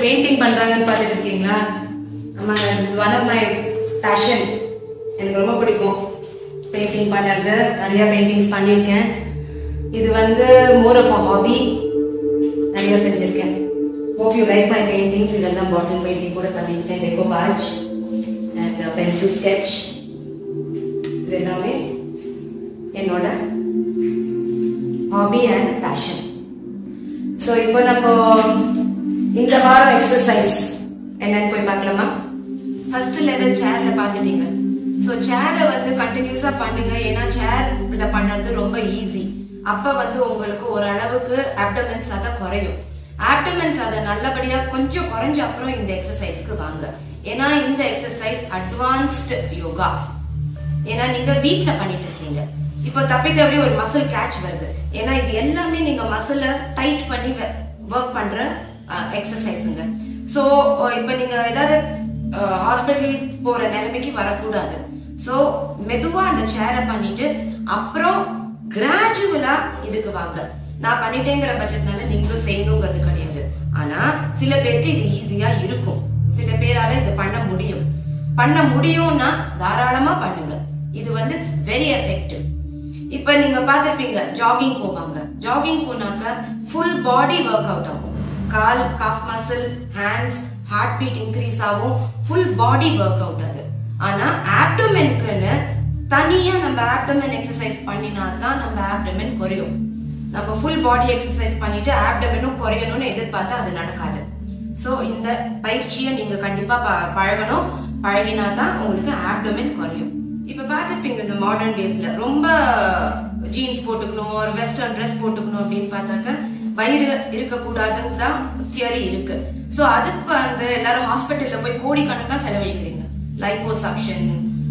Painting பண்றாங்கன்னு பார்த்துட்டு இருக்கீங்களா ஆமாங்க ஒன் ஆஃப் மை பேஷன் எனக்கு ரொம்ப பிடிக்கும் பெயிண்டிங் பண்ணுறது நிறைய பெயிண்டிங்ஸ் பண்ணியிருக்கேன் இது வந்து மோர் ஆஃப் அ ஹாபி நிறைய செஞ்சிருக்கேன் hope you like my paintings இதெல்லாம் பாட்டில் பெயிண்டிங் கூட பண்ணியிருக்கேன் decoupage and pencil sketch இது எல்லாமே என்னோட ஹாபி அண்ட் பேஷன் ஸோ இப்போ நம்ம இந்த வாரம் எக்ஸசைஸ் என்னன்னு போய் பார்க்கலாமா ஃபர்ஸ்ட் லெவல் சேர்ல பார்த்துட்டீங்க ஸோ சேரை வந்து கண்டினியூஸா பண்ணுங்க ஏன்னா சேர்ல பண்ணுறது ரொம்ப ஈஸி அப்ப வந்து உங்களுக்கு ஒரு அளவுக்கு ஆப்டமன்ஸ் அதை குறையும் ஆப்டமன்ஸ் அதை நல்லபடியா கொஞ்சம் குறைஞ்ச அப்புறம் இந்த எக்ஸசைஸ்க்கு வாங்க ஏன்னா இந்த எக்ஸசைஸ் அட்வான்ஸ்டு யோகா ஏன்னா நீங்க வீட்ல பண்ணிட்டு இருக்கீங்க இப்போ தப்பித்தவரி ஒரு மசில் கேட்ச் வருது ஏன்னா இது எல்லாமே நீங்க மசில டைட் பண்ணி ஒர்க் பண்ற எக்ஸசைஸுங்க ஸோ இப்போ நீங்க ஏதாவது ஹாஸ்பிட்டல் போற நிலைமைக்கு வரக்கூடாது ஸோ மெதுவா அந்த சேரை பண்ணிட்டு அப்புறம் கிராஜுவலா இதுக்கு வாங்க நான் பண்ணிட்டேங்கிற பட்சத்தினால நீங்களும் செய்யணுங்கிறது கிடையாது ஆனா சில பேருக்கு இது ஈஸியா இருக்கும் சில பேரால இது பண்ண முடியும் பண்ண முடியும்னா தாராளமா பண்ணுங்க இது வந்து வெரி எஃபெக்டிவ் இப்ப நீங்க பார்த்திருப்பீங்க ஜாகிங் போவாங்க ஜாகிங் போனாக்க ஃபுல் பாடி ஒர்க் அவுட் ஆகும் கால் calf muscle hands heart beat increase ஆகும் ஃபுல் பாடி ஒர்க் அவுட் அது ஆனா ஆப்டோமென்க்குன்னு தனியா நம்ம ஆப்டமன் எக்ஸசைஸ் பண்ணினா தான் நம்ம ஆப்டமன் குறையும் நம்ம ஃபுல் பாடி எக்ஸசைஸ் பண்ணிட்டு ஆப்டமனும் குறையணும்னு எதிர்பார்த்தா அது நடக்காது ஸோ இந்த பயிற்சியை நீங்க கண்டிப்பா ப- பழகணும் பழகினா தான் உங்களுக்கு ஆப்டமன் குறையும் இப்ப பார்த்துருப்பீங்க இந்த மாடர்ன் டேஸ்ல ரொம்ப ஜீன்ஸ் போட்டுக்கணும் ஒரு வெஸ்டர்ன் ட்ரெஸ் போட்டுக்கணும் அப்படின்னு பார்த்தாக்க வயிறு இருக்கக்கூடாதுன்னு தான் தியரி இருக்கு ஸோ அதுக்கு வந்து எல்லாரும் ஹாஸ்பிட்டல்ல போய் கோடிக்கணக்கா செலவழிக்கிறீங்க லைப்போசக்ஷன்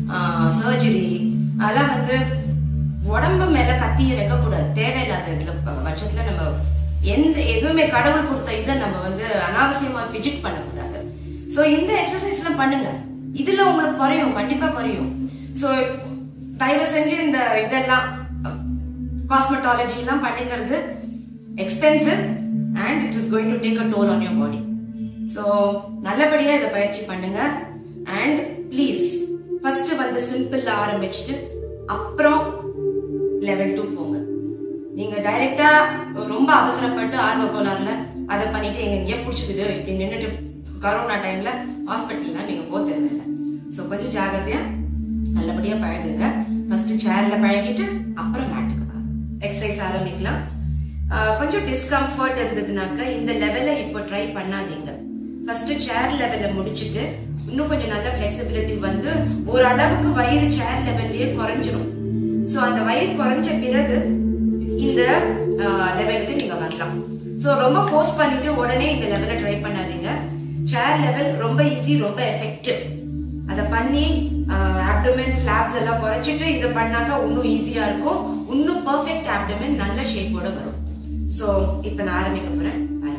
சர்ஜரி அதெல்லாம் வந்து உடம்பு மேல கத்திய வைக்க கூடாது தேவையில்லாத இதுல ப- பட்சத்துல நம்ம எந்த எதுவுமே கடவுள் கொடுத்த இதை நம்ம வந்து அனாவசியமா ஃபிஜிட் பண்ணக்கூடாது சோ இந்த எக்ஸசைஸ் எல்லாம் பண்ணுங்க இதுல உங்களுக்கு குறையும் கண்டிப்பா குறையும் சோ தயவு செஞ்சு இந்த இதெல்லாம் காஸ்மெட்டாலஜி எல்லாம் பண்ணிக்கிறது expensive and it is going to take a toll on your body so நல்லபடியா இதை பயிற்சி பண்ணுங்க அண்ட் ப்ளீஸ் ஃபர்ஸ்ட் வந்து சிம்பிள்ல ஆரம்பிச்சுட்டு அப்புறம் லெவல் டூ போங்க நீங்க டைரக்டா ரொம்ப அவசரப்பட்டு ஆர்வ கோளாறுல அதை பண்ணிட்டு எங்க எங்கேயோ பிடிச்சிக்குது இப்படி நின்றுட்டு கரோனா டைம்ல ஹாஸ்பிட்டல்லாம் நீங்க போக தேவையில்லை ஸோ கொஞ்சம் ஜாகிரதையா நல்லபடியா பழகுங்க ஃபர்ஸ்ட் சேர்ல பழகிட்டு அப்புறம் மேட்டுக்கு வாங்க எக்ஸசைஸ் ஆரம்பிக்கலாம் ஆஹ் கொஞ்சம் டிஸ்கம்ஃபர்ட் இருந்ததுனாக்க இந்த லெவலை இப்போ ட்ரை பண்ணாதீங்க ஃபர்ஸ்ட் சேர் லெவலை முடிச்சிட்டு இன்னும் கொஞ்சம் நல்ல ஃபிளெக்சிபிலிட்டி வந்து ஒரு அளவுக்கு வயிறு சேர் லெவல்லயே குறைஞ்சிரும் ஸோ அந்த வயிறு குறைஞ்ச பிறகு இந்த லெவலுக்கு நீங்க வரலாம் ஸோ ரொம்ப ஃபோர்ஸ் பண்ணிட்டு உடனே இந்த லெவலை ட்ரை பண்ணாதீங்க சேர் லெவல் ரொம்ப ஈஸி ரொம்ப எஃபெக்டிவ் அதை பண்ணி ஆப்டமென் ஃபிளாப்ஸ் எல்லாம் குறைச்சிட்டு இதை பண்ணாக்க இன்னும் ஈஸியா இருக்கும் இன்னும் பர்ஃபெக்ட் ஆப்டமென் நல்ல ஷேப்போட வரும் ஸோ இப்போ நான் ஆரம்பிக்க போறேன் பாருங்க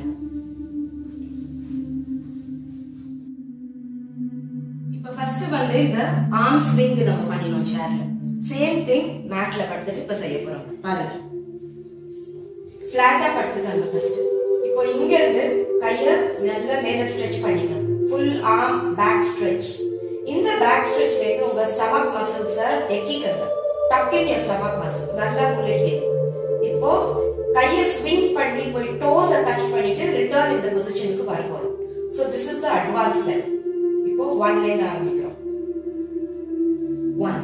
இப்போ ஃபர்ஸ்ட் வந்து இந்த ஆர்ம் ஸ்விங் நம்ம பண்ணினோம் சேர்ல சேம் திங் மேட்ல படுத்துட்டு இப்ப செய்ய போறோம் பாருங்க ஃபிளாட்டா படுத்துக்காங்க ஃபர்ஸ்ட் இப்போ இங்க இருந்து கைய நல்ல மேல ஸ்ட்ரெச் பண்ணிக்க ஃபுல் ஆர்ம் பேக் ஸ்ட்ரெச் இந்த பேக் ஸ்ட்ரெச்ல இருந்து உங்க ஸ்டமக் மசில்ஸ எக்கிக்கங்க tuck in your stomach muscles நல்லா புல்லட் இப்போ கைய ஸ்விங் பண்ணி போய் டோஸ டச் பண்ணிட்டு ரிட்டர்ன் இந்த பொசிஷனுக்கு வர போறோம் so this is the advance level இப்போ ஒன்ல இருந்து ஆரம்பிக்கிறோம் one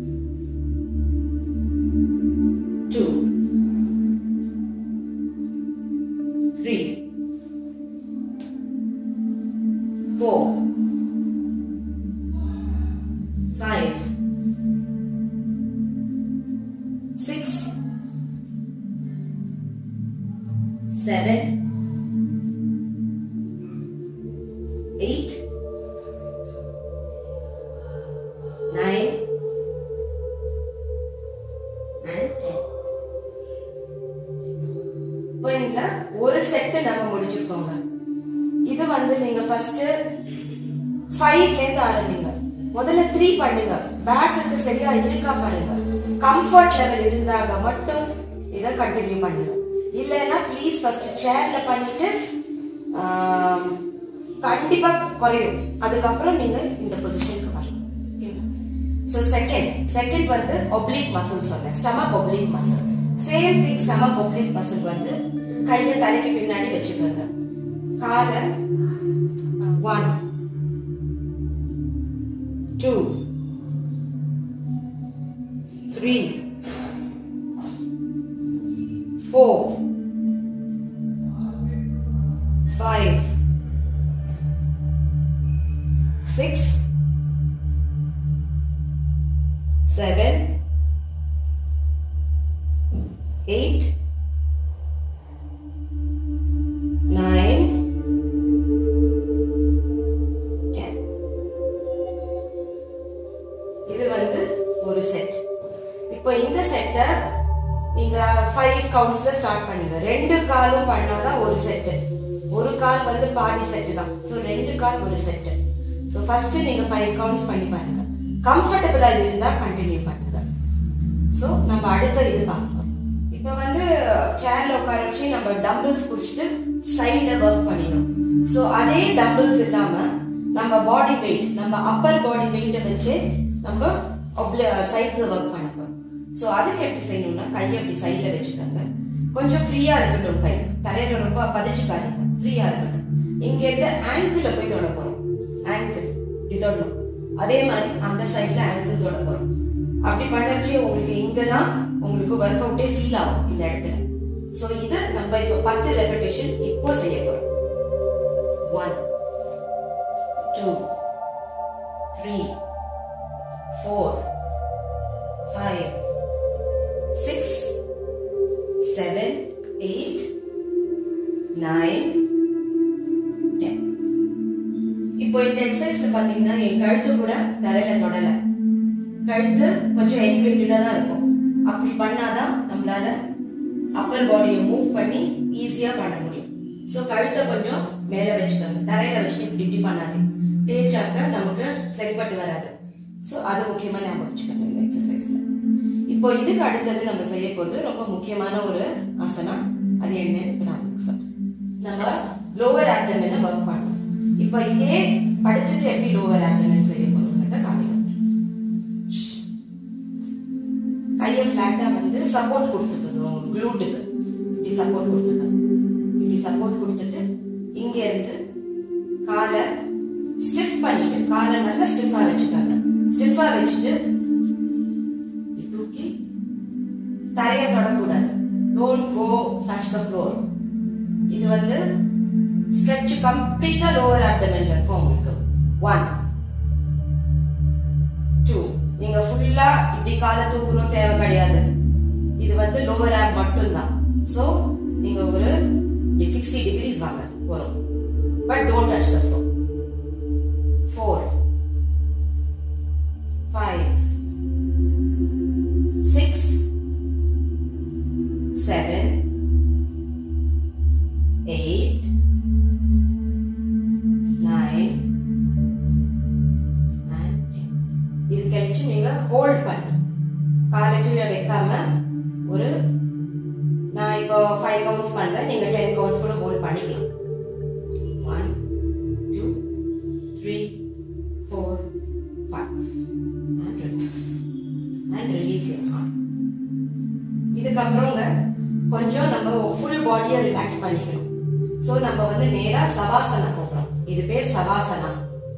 two three four five six seven, eight, nine, and ten. இப்போ இந்த ஒரு செட் நம்ம முடிச்சிருக்கோங்க இது வந்து நீங்க ஃபர்ஸ்ட் ஃபைவ்ல இருந்து ஆரம்பிங்க முதல்ல த்ரீ பண்ணுங்க பேக்குக்கு சரியா இருக்கா பாருங்க கம்ஃபர்ட் லெவல் இருந்தாங்க மட்டும் இதை கண்டினியூ பண்ணுங்க இல்லைன்னா ப்ளீஸ் ஃபர்ஸ்ட் சேர்ல பண்ணிட்டு கண்டிப்பா குறையும் அதுக்கப்புறம் நீங்க இந்த பொசிஷனுக்கு வரணும் ஸோ செகண்ட் செகண்ட் வந்து ஒப்ளிக் மசில் சொன்னேன் stomach oblique muscle same thing stomach oblique muscle வந்து கையை தலைக்கு பின்னாடி வச்சுக்கோங்க காலை one two three four five six seven eight, nine, ten. இது வந்து ஒரு செட் இப்போ இந்த செட்டை நீங்க ஃபைவ் கவுண்ட்ஸ்ல ஸ்டார்ட் பண்ணுங்க ரெண்டு காலும் பண்ணாதான் ஒரு செட்டு ஒரு கால் வந்து பாதி செட்டு தான் ஸோ ரெண்டு கால் ஒரு செட்டு ஸோ ஃபர்ஸ்ட் நீங்க ஃபைவ் கவுண்ட்ஸ் பண்ணி பாருங்க கம்ஃபர்டபுளா இருந்தா கண்டினியூ பண்ணுங்க ஸோ நம்ம அடுத்த இது பார்க்கலாம் இப்போ வந்து சேர்ல உட்கார வச்சு நம்ம டம்பிள்ஸ் பிடிச்சிட்டு சைட ஒர்க் பண்ணிடணும் ஸோ அதே டம்பிள்ஸ் இல்லாம நம்ம பாடி வெயிட் நம்ம அப்பர் பாடி வெயிட்டை வச்சு நம்ம சைட்ஸ் ஒர்க் பண்ண போறோம் ஸோ அதுக்கு எப்படி செய்யணும்னா கையை அப்படி சைடில் வச்சுக்கோங்க கொஞ்சம் ஃப்ரீயா இருக்கட்டும் கை தலையில ரொம்ப பதிச்சுக்காதீங்க ஃப்ரீயா இருக்கட்டும் இங்க இருந்து ஆங்கிள் போய் தொட போறோம் ஆங்கிள் இப்படி தொடணும் அதே மாதிரி அந்த சைட்ல ஆங்கிள் தொட போறோம் அப்படி பண்ணச்சு உங்களுக்கு இங்க தான் உங்களுக்கு ஒர்க் அவுட்டே ஃபீல் ஆகும் இந்த இடத்துல ஸோ இது நம்ம இப்போ பத்து ரெபடேஷன் இப்போ செய்ய போறோம் one two three four five six seven eight nine ten இப்போ இந்த எக்ஸசைஸ்ல பாத்தீங்கன்னா என் கழுத்து கூட தரையில தொடல கழுத்து கொஞ்சம் எலிவேட்டடா தான் இருக்கும் அப்படி பண்ணாதான் நம்மளால அப்பர் பாடியை மூவ் பண்ணி ஈஸியா பண்ண முடியும் சோ கழுத்தை கொஞ்சம் மேல வச்சுக்கோங்க தரையில வச்சுட்டு இப்படி இப்படி பண்ணாது தேய்ச்சாக்க நமக்கு சரிப்பட்டு வராது சோ அது முக்கியமா ஞாபகம் வச்சுக்கோங்க இந்த எக்ஸசைஸ்ல இப்போ இதுக்கு அடுத்தது நம்ம செய்ய போறது ரொம்ப முக்கியமான ஒரு ஆசனம் அது என்னன்னு இப்ப நான் உங்களுக்கு சொல்றேன் நம்ம லோவர் ஆப்டமன் ஒர்க் பண்ணணும் இப்போ இதே படுத்துட்டு எப்படி லோவர் ஆப்டமன் செய்ய போறோம்ன்றத காமிக்கிறேன் கையை ஃபிளாட்டா வந்து சப்போர்ட் கொடுத்துக்கணும் க்ளூட்டுக்கு இப்படி சப்போர்ட் கொடுத்துக்கணும் இப்படி சப்போர்ட் கொடுத்துட்டு இங்க இருந்து காலை ஸ்டிஃப் பண்ணிட்டு காலை நல்லா ஸ்டிஃபா வச்சுக்காங்க ஸ்டிஃபா வச்சுட்டு தூக்கி தரைய தொடக்கூடாது don't go touch the floor இது வந்து ஸ்ட்ரெச் கம்ப்ளீட்டா லோவர் ஆப்டமன்ல இருக்கும் உங்களுக்கு ஒன் டூ நீங்க ஃபுல்லா இப்படி காலை தூக்கணும் தேவை கிடையாது இது வந்து லோவர் ஆப் மட்டும்தான் சோ நீங்க ஒரு சிக்ஸ்டி டிகிரிஸ் வாங்க வரும் but don't touch the floor four five six seven eight, nine, and ten. இது கழிச்சு நீங்க ஹோல்ட் பண்ணு காலை கீழே வைக்காம ஒரு நான் இப்போ ஃபைவ் கவுண்ட்ஸ் பண்றேன் நீங்க டென் கவுண்ட்ஸ் கூட ஹோல்ட் பண்ணிக்கலாம் one two three four five and relax and release your heart இதுக்கப்புறங்க கொஞ்சம் நம்ம ஃபுல் பாடியை ரிலாக்ஸ் பண்ணிக்கணும் ஸோ நம்ம வந்து நேரா சவாசனா போகிறோம் இது பேர் சவாசனா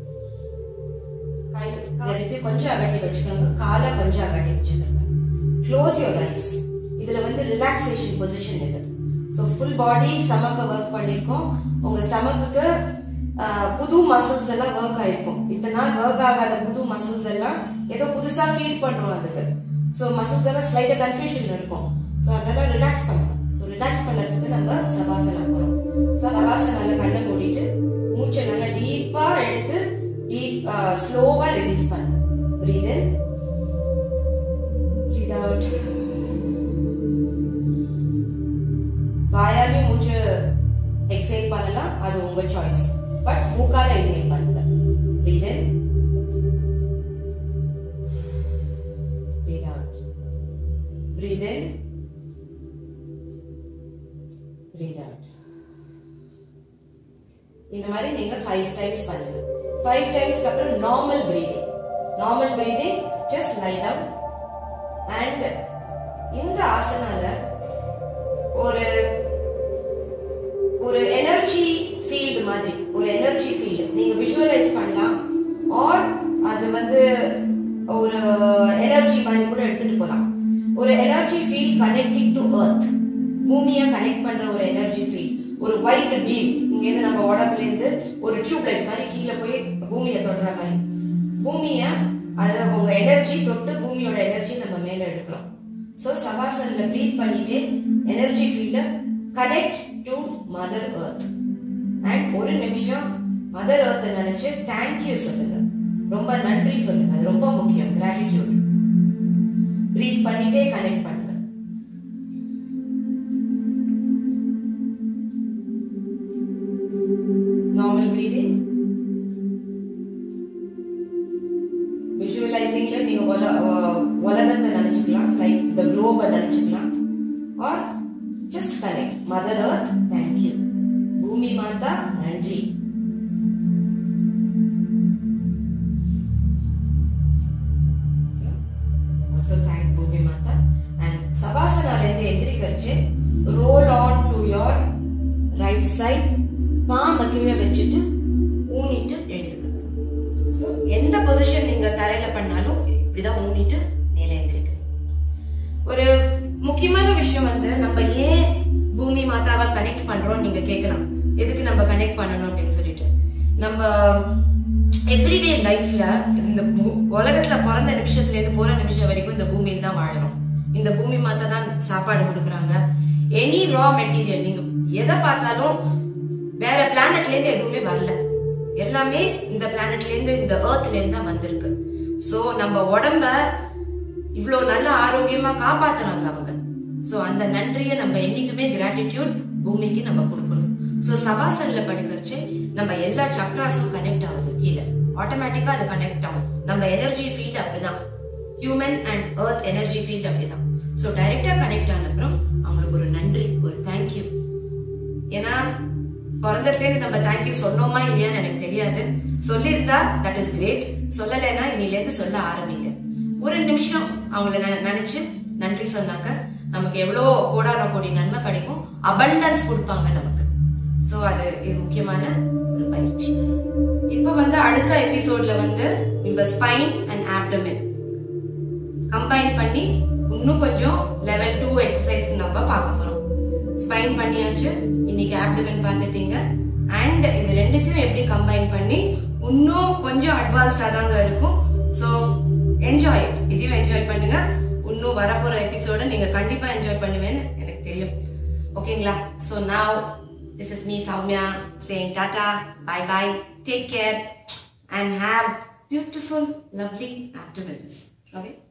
கை எடுத்து கொஞ்சம் அகட்டி வச்சுக்கோங்க காலை கொஞ்சம் அகட்டி வச்சுக்கோங்க க்ளோஸ் யுவர் ஐஸ் இதுல வந்து ரிலாக்ஸேஷன் பொசிஷன் இது ஸோ ஃபுல் பாடி ஸ்டமக்கை ஒர்க் பண்ணியிருக்கோம் உங்க ஸ்டமக்குக்கு புது மசில்ஸ் எல்லாம் ஒர்க் ஆயிருக்கும் இத்தனை நாள் ஒர்க் ஆகாத புது மசில்ஸ் எல்லாம் ஏதோ புதுசா ஃபீட் பண்றோம் அதுக்கு ஸோ மசில்ஸ் எல்லாம் ஸ்லைட்டா கன்ஃபியூஷன் இருக்கும் ஸோ அதெல்லாம் ரிலாக்ஸ் பண்ணணும் ஸோ ரிலாக்ஸ் பண்ணறதுக்கு நம்ம சவாசனா போறோம் ஸோ சவாசனால கண்ணை மூடிட்டு மூச்சை நல்லா டீப்பா எடுத்து டீப் ஸ்லோவா ரிலீஸ் பண்ணுங்க பிரீத் இன் பிரீத் அவுட் வாயாலையும் மூச்சு எக்ஸைல் பண்ணலாம் அது உங்க சாய்ஸ் பட் மூக்கால இன்ஹேல் பண்ணுங்க breathe in breathe out breathe in breathe out இந்த மாதிரி நீங்க ஃபைவ் டைம்ஸ் பண்ணுங்க ஃபைவ் டைம்ஸ்க்கு அப்புறம் normal breathing normal breathing just lie down and இந்த ஆசனால ஒரு ஒரு எனர்ஜி ஃபீல்டு மாதிரி ஒரு எனர்ஜி ஃபீல்டு நீங்க விஷுவலைஸ் பண்ணலாம் ஆர் அது வந்து ஒரு எனர்ஜி மாதிரி கூட எடுத்துட்டு போலாம் ஒரு energy feel connecting to earth பூமியை கனெக்ட் பண்ற ஒரு எனர்ஜி ஃபீல் ஒரு ஒயிட் பீம் இங்க இருந்து நம்ம உடம்புல இருந்து ஒரு டியூப் லைட் மாதிரி கீழே போய் பூமியை தொடுற மாதிரி பூமிய அத உங்க எனர்ஜி தொட்டு பூமியோட எனர்ஜி நம்ம மேல எடுக்கிறோம் சோ சவாசன்ல ப்ரீத் பண்ணிட்டே energy field connect to mother earth and ஒரு நிமிஷம் மதர் எர்த் நினைச்சு தேங்க்யூ சொல்லுங்க ரொம்ப நன்றி சொல்லுங்க அது ரொம்ப முக்கியம் கிராட்டிடியூட் ப்ரீத் பண்ணிட்டே கனெக்ட் பண்ணுங்க நார்மல் பிரீதிங் விஷுவலைசிங்ல நீங்க உல- உ- உலகத்தை நினைச்சுக்கலாம் லைக் த குளோபை நினைச்சுக்கலாம் or just connect mother earth thank you பூமி மாதா நன்றி Also thank பூமி மாதா and சவாசனால இருந்து எந்திரிக்கச்சு roll on to your right side palm கீழே வச்சுட்டு ஊனிட்டு எழுந்துக்கங்க ஸோ எந்த பொசிஷன் நீங்க தரையில பண்ணாலும் இப்படிதான் ஊனிட்டு மேலே எழுந்திருக்கு ஒரு முக்கியமான விஷயம் வந்து நம்ம ஏன் பூமி மாதாவை கனெக்ட் பண்றோம் நீங்க கேட்கலாம் எதுக்கு நம்ம கனெக்ட் பண்ணணும் அப்படின்னு சொல்லிட்டு நம்ம எவ்ரிடே லைஃப்ல இந்த பூ- உலகத்துல பிறந்த நிமிஷத்துல இருந்து போற நிமிஷம் வரைக்கும் இந்த பூமியில தான் வாழறோம் இந்த பூமி மாதா தான் சாப்பாடு கொடுக்குறாங்க எனி ரா மெட்டீரியல் நீங்க எதை பார்த்தாலும் வேற பிளானட்ல இருந்து எதுவுமே வரல எல்லாமே இந்த பிளானட்ல இருந்து இந்த எர்த்ல இருந்து தான் வந்திருக்கு சோ நம்ம உடம்ப இவ்ளோ நல்ல ஆரோக்கியமா காப்பாத்துறாங்க அவங்க சோ அந்த நன்றியை நம்ம என்னைக்குமே கிராட்டிடியூட் பூமிக்கு நம்ம கொடுக்கணும் சோ சவாசன்ல படுக்கச்சு நம்ம எல்லா சக்ராஸும் கனெக்ட் ஆகுது கீழே ஆட்டோமேட்டிக்கா அது கனெக்ட் ஆகும் நம்ம எனர்ஜி ஃபீல்ட் அப்படிதான் human and earth energy field அப்படிதான் சோ டைரக்டா கனெக்ட் ஆன அப்புறம் அவங்களுக்கு ஒரு நன்றி ஒரு தேங்க்யூ ஏன்னா பிறந்ததுல இருந்து நம்ம தேங்க்யூ சொன்னோமா இல்லையான்னு எனக்கு தெரியாது சொல்லியிருந்தா தட் இஸ் கிரேட் சொல்லலைன்னா இன்னில இருந்து சொல்ல ஆரம்பிங்க ஒரு நிமிஷம் அவங்கள நெ- நினைச்சு நன்றி சொன்னாக்க நமக்கு எவ்வளவு கோடான கோடி நன்மை கிடைக்கும் அபண்டன்ஸ் கொடுப்பாங்க நமக்கு சோ அது இது முக்கியமான ஒரு பயிற்சி இப்போ வந்து அடுத்த எபிசோட்ல வந்து இந்த ஸ்பைன் அண்ட் ஆப்டமின் கம்பைன் பண்ணி இன்னும் கொஞ்சம் லெவல் டூ எக்ஸசைஸ் நம்ம பார்க்க போறோம் ஸ்பைன் பண்ணியாச்சு இன்னைக்கு ஆப்டிவன் பார்த்துட்டீங்க அண்ட் இது ரெண்டுத்தையும் எப்படி கம்பைன் பண்ணி இன்னும் கொஞ்சம் அட்வான்ஸ்டா தாங்க இருக்கும் ஸோ என்ஜாய் இதையும் என்ஜாய் பண்ணுங்க இன்னும் வரப்போற எபிசோட நீங்க கண்டிப்பா என்ஜாய் பண்ணுவேன்னு எனக்கு தெரியும் ஓகேங்களா so now this is me Soumya saying tata bye bye take care and have beautiful lovely abdomens okay